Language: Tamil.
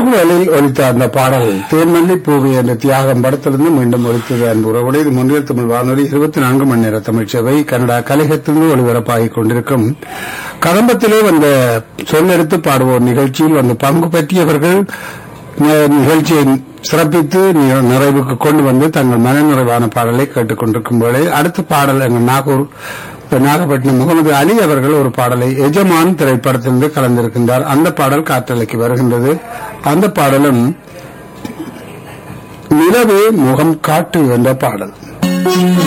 முதலில் ஒலித்த அந்த பாடல் தேன்மல்லி பூவி என்ற தியாகம் படத்திலிருந்து மீண்டும் ஒலித்தது அன்புறவுடைய இது முன்னில் தமிழ் வானொலி இருபத்தி நான்கு மணி நேர தமிழ் சேவை கனடா கலையகத்திலிருந்து ஒளிபரப்பாகிக் கொண்டிருக்கும் கதம்பத்திலே வந்த சொல்லெடுத்து பாடுவோர் நிகழ்ச்சியில் வந்து பங்கு பற்றியவர்கள் நி- நிகழ்ச்சியை சிறப்பித்து நி- நிறைவுக்கு கொண்டு வந்து தங்கள் மனநிறைவான பாடலை கேட்டுக்கொண்டிருக்கும் வேளை அடுத்த பாடல் எங்கள் நாகூர் இப்ப நாகப்பட்டினம் முகமது அலி அவர்கள் ஒரு பாடலை எஜமான் திரைப்படத்திலிருந்து கலந்திருக்கின்றார் அந்த பாடல் காற்றலைக்கு வருகின்றது அந்த பாடலும் நிலவே முகம் காட்டு என்ற பாடல்